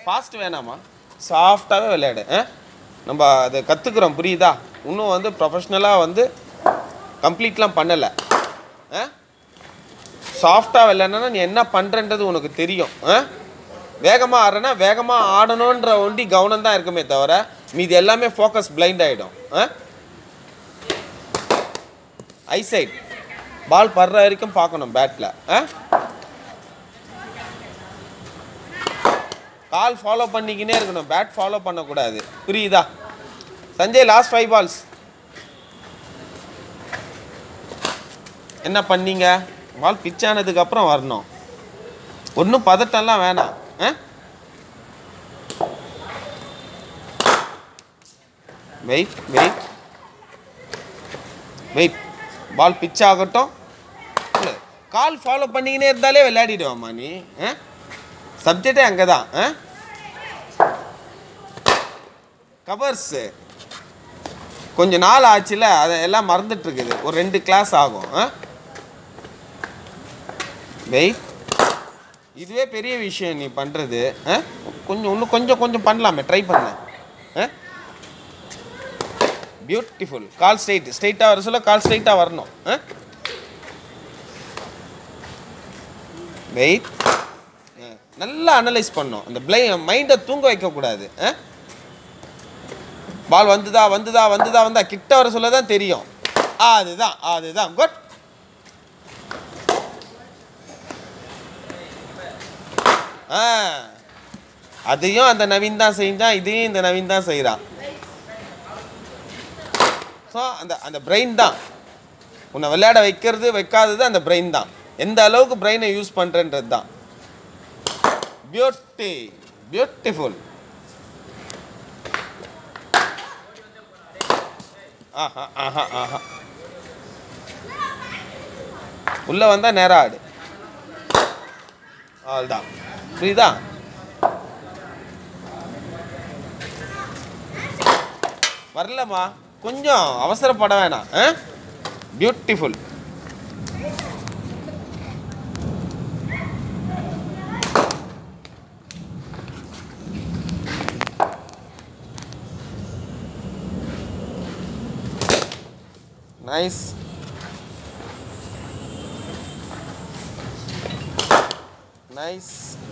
fast வேணாமா சாஃப்டாகவே விளையாடு ஆ நம்ம அதை கற்றுக்குறோம் புரியுதா இன்னும் வந்து ப்ரொஃபஷ்னலாக வந்து கம்ப்ளீட்லாம் பண்ணலை ஆ சாஃப்டாக விளையாடனா நீ என்ன பண்ணுறன்றது உனக்கு தெரியும் ஆ வேகமாக ஆடுறனா வேகமாக ஆடணுன்ற ஒண்டி கவனம் தான் இருக்குமே தவிர மீதி எல்லாமே ஃபோக்கஸ் பிளைண்ட் ஆகிடும் ஆ ஐசைட் பால் படுற வரைக்கும் பார்க்கணும் பேட்டில் ஆ கால் ஃபாலோ பண்ணிக்கினே இருக்கணும் பேட் ஃபாலோ பண்ணக்கூடாது புரியுதா சஞ்சய் லாஸ்ட் ஃபைவ் பால்ஸ் என்ன பண்ணீங்க பால் பிச் ஆனதுக்கு அப்புறம் வரணும் ஒன்றும் பதட்டம்லாம் வேணாம் ஆ wait wait wait ball pitch ஆகட்டும் இல்ல, கால் ஃபாலோ பண்ணிக்கினே இருந்தாலே விளையாடிடுவாம்மா நீ ஆ சப்ஜெக்டே அங்கே தான் ஆ கவர்ஸு கொஞ்ச நாள் ஆச்சுல அதை எல்லாம் மறந்துட்டு இருக்குது ஒரு ரெண்டு கிளாஸ் ஆகும் ஆ வெயிட் இதுவே பெரிய விஷயம் நீ பண்ணுறது ஆ கொஞ்சம் இன்னும் கொஞ்சம் கொஞ்சம் பண்ணலாமே ட்ரை பண்ண ஆ பியூட்டிஃபுல் கால் ஸ்ட்ரைட் ஸ்ட்ரைட்டாக வர சொல்ல கால் ஸ்ட்ரைட்டாக வரணும் ஆ வெயிட் நல்லா அனலைஸ் பண்ணணும் அந்த பிளை மைண்டை தூங்க வைக்கக்கூடாது ஆ பால் வந்துதா வந்துதா வந்துதா வந்தா கிட்ட வர சொல்ல தான் தெரியும் ஆ, அதுதான் அதுதான் குட் ஆ அதையும் அந்த நவீன் தான் செஞ்சான் இதையும் இந்த நவீன் தான் செய்கிறான் ஸோ அந்த அந்த பிரெயின் தான் உன்னை விளையாட வைக்கிறது வைக்காதது அந்த பிரெயின் தான் எந்த அளவுக்கு பிரெயினை யூஸ் பண்ணுறன்றது தான் பியூட்டி பியூட்டிஃபுல் ஆஹா ஆஹா ஆஹா உள்ள வந்தா நேரா ஆடு அவ்வளோதான் புரியுதா வரலம்மா கொஞ்சம் அவசரப்பட வேணாம் ஆ பியூட்டிஃபுல் நைஸ் நைஸ்